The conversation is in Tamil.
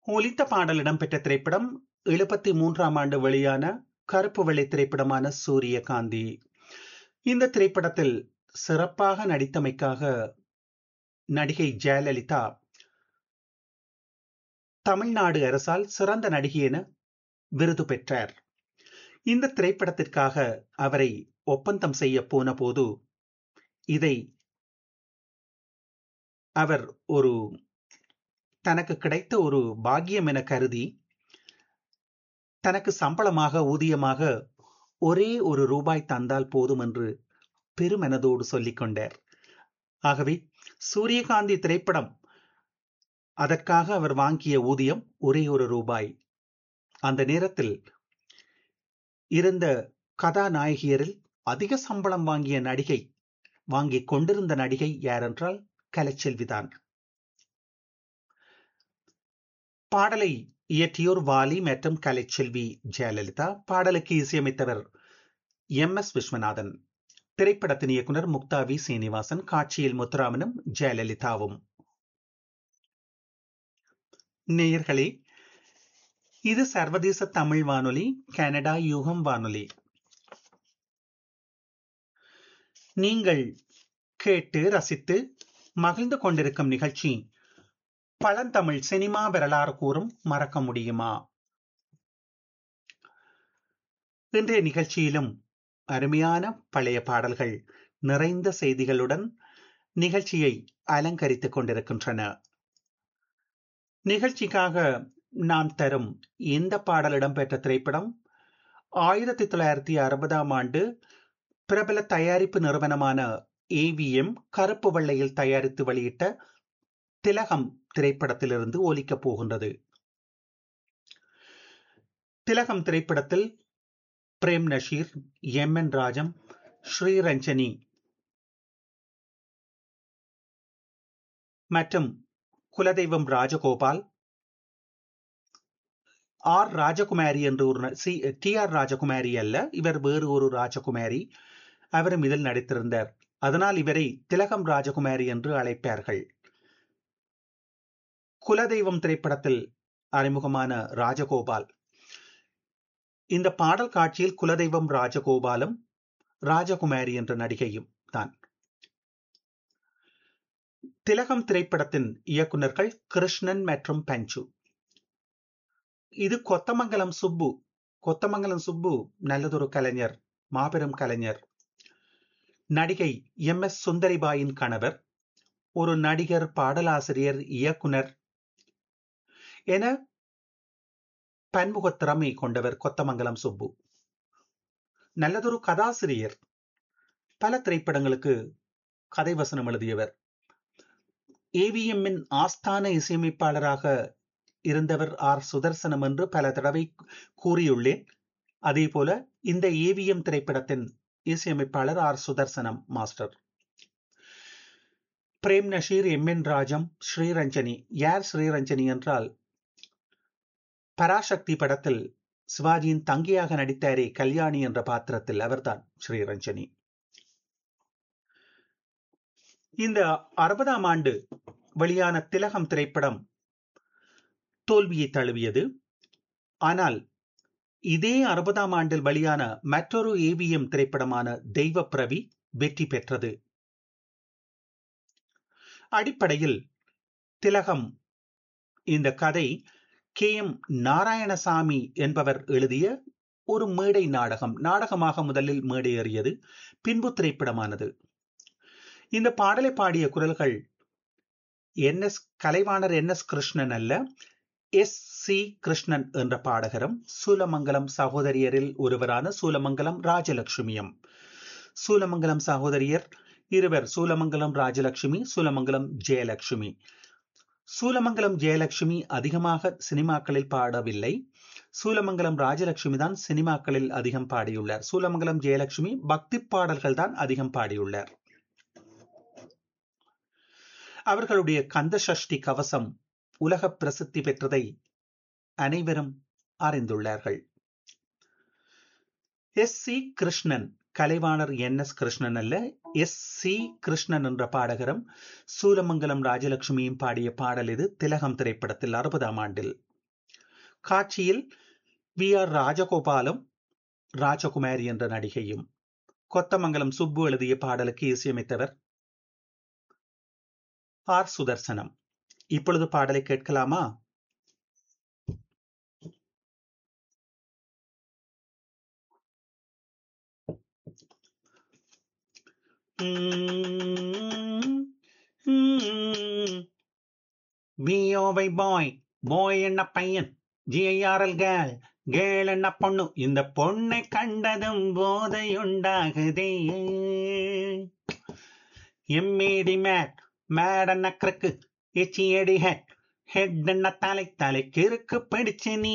ஒலித்த பாடல் இடம்பெற்ற திரைப்படம் எழுபத்தி மூன்றாம் ஆண்டு வெளியான கருப்பு வெள்ளை திரைப்படமான சூரியகாந்தி இந்த திரைப்படத்தில் சிறப்பாக நடித்தமைக்காக நடிகை ஜெயலலிதா தமிழ்நாடு அரசால் சிறந்த நடிகை என விருது பெற்றார் இந்த திரைப்படத்திற்காக அவரை ஒப்பந்தம் செய்ய போன போது இதை அவர் ஒரு தனக்கு கிடைத்த ஒரு பாக்கியம் என கருதி தனக்கு சம்பளமாக ஊதியமாக ஒரே ஒரு ரூபாய் தந்தால் போதும் என்று பெருமனதோடு சொல்லிக் கொண்டார் ஆகவே சூரியகாந்தி திரைப்படம் அதற்காக அவர் வாங்கிய ஊதியம் ஒரே ஒரு ரூபாய் அந்த நேரத்தில் இருந்த கதாநாயகியரில் அதிக சம்பளம் வாங்கிய நடிகை வாங்கிக் கொண்டிருந்த நடிகை யாரென்றால் கலைச்செல்விதான் பாடலை இயற்றியோர் வாலி மற்றும் கலைச்செல்வி ஜெயலலிதா பாடலுக்கு இசையமைத்தவர் எம் எஸ் விஸ்வநாதன் திரைப்படத்தின் இயக்குனர் முக்தா வி சீனிவாசன் காட்சியில் முத்துராமனும் ஜெயலலிதாவும் நேயர்களே இது சர்வதேச தமிழ் வானொலி கனடா யூகம் வானொலி நீங்கள் கேட்டு ரசித்து மகிழ்ந்து கொண்டிருக்கும் நிகழ்ச்சி பழந்தமிழ் சினிமா வரலாறு கூறும் மறக்க முடியுமா இன்றைய நிகழ்ச்சியிலும் அருமையான பழைய பாடல்கள் நிறைந்த செய்திகளுடன் நிகழ்ச்சியை அலங்கரித்துக் கொண்டிருக்கின்றன நிகழ்ச்சிக்காக நாம் தரும் இந்த பாடல் இடம்பெற்ற திரைப்படம் ஆயிரத்தி தொள்ளாயிரத்தி அறுபதாம் ஆண்டு பிரபல தயாரிப்பு நிறுவனமான ஏவிஎம் கருப்பு வெள்ளையில் தயாரித்து வெளியிட்ட திலகம் திரைப்படத்திலிருந்து ஒலிக்கப் போகின்றது திலகம் திரைப்படத்தில் பிரேம் நஷீர் எம் என் ராஜம் ஸ்ரீரஞ்சனி மற்றும் குலதெய்வம் ராஜகோபால் ஆர் ராஜகுமாரி என்று ஒரு சி டி ஆர் ராஜகுமாரி அல்ல இவர் வேறு ஒரு ராஜகுமாரி அவரும் இதில் நடித்திருந்தார் அதனால் இவரை திலகம் ராஜகுமாரி என்று அழைப்பார்கள் குலதெய்வம் திரைப்படத்தில் அறிமுகமான ராஜகோபால் இந்த பாடல் காட்சியில் குலதெய்வம் ராஜகோபாலும் ராஜகுமாரி என்ற நடிகையும் தான் திலகம் திரைப்படத்தின் இயக்குநர்கள் கிருஷ்ணன் மற்றும் பஞ்சு இது கொத்தமங்கலம் சுப்பு கொத்தமங்கலம் சுப்பு நல்லதொரு கலைஞர் மாபெரும் கலைஞர் நடிகை எம் எஸ் சுந்தரிபாயின் கணவர் ஒரு நடிகர் பாடலாசிரியர் இயக்குனர் என பன்முக திறமை கொண்டவர் கொத்தமங்கலம் சுப்பு நல்லதொரு கதாசிரியர் பல திரைப்படங்களுக்கு கதை வசனம் எழுதியவர் ஏவிஎம்மின் ஆஸ்தான இசையமைப்பாளராக இருந்தவர் ஆர் சுதர்சனம் என்று பல தடவை கூறியுள்ளேன் அதே போல இந்த ஏவிஎம் திரைப்படத்தின் இசையமைப்பாளர் R Sudarsanam master Prem Nazir M N Rajam Sriranjani யார் ஸ்ரீரஞ்சனி என்றால் பராசக்தி படத்தில் சிவாஜியின் தங்கியாக நடித்தாரே கல்யாணி என்ற பாத்திரத்தில் அவர்தான் ஸ்ரீரஞ்சனி இந்த அறுபதாம் ஆண்டு வெளியான திலகம் திரைப்படம் தோல்வியை தழுவியது ஆனால் இதே அறுபதாம் ஆண்டில் வெளியான மற்றொரு ஏவிஎம் திரைப்படமான தெய்வ பிரவி வெற்றி பெற்றது அடிப்படையில் திலகம் இந்த கதை கே எம் நாராயணசாமி என்பவர் எழுதிய ஒரு மேடை நாடகம் நாடகமாக முதலில் மேடையேறியது பின்பு திரைப்படமானது இந்த பாடலை பாடிய குரல்கள் N S Kalaivanar N S Krishnan அல்ல எஸ் சி கிருஷ்ணன் என்ற பாடகரும் சூலமங்கலம் சகோதரியரில் ஒருவரான சூலமங்கலம் ராஜலட்சுமியும் சூலமங்கலம் சகோதரியர் இருவர் சூலமங்கலம் ராஜலட்சுமி சூலமங்கலம் ஜெயலட்சுமி சூலமங்கலம் ஜெயலட்சுமி அதிகமாக சினிமாக்களில் பாடவில்லை சூலமங்கலம் ராஜலட்சுமி தான் சினிமாக்களில் அதிகம் பாடியுள்ளார் சூலமங்கலம் ஜெயலட்சுமி பக்தி பாடல்கள் தான் அதிகம் பாடியுள்ளார் அவர்களுடைய கந்த சஷ்டி கவசம் உலக பிரசித்தி பெற்றதை அனைவரும் அறிந்துள்ளார்கள் S C Krishnan Kalaivanar N S Krishnan அல்ல எஸ் சி கிருஷ்ணன் என்ற பாடகரும் சூலமங்கலம் ராஜலட்சுமியும் பாடிய பாடல் இது திலகம் திரைப்படத்தில் அறுபதாம் ஆண்டில் காட்சியில் வி ஆர் ராஜகோபாலும் ராஜகுமாரி என்ற நடிகையும் கொத்தமங்கலம் சுப்பு எழுதிய பாடலுக்கு இசையமைத்தவர் ஆர் சுதர்சனம் இப்பொழுது பாடலை கேட்கலாமா பிஓவை பாய் பாய் என்ன பையன் ஜிஐஆர்எல் கேள் கேள் என்ன பொண்ணு இந்த பொண்ணை கண்டதும் போதையுண்டாகுதே எம்ஏடி மேட் மேட் என்ன கிறுக்கு எச்இஏடி ஹெட் ஹெட் என்ன தலை தலை கிறுக்கு பிடிச்சு நீ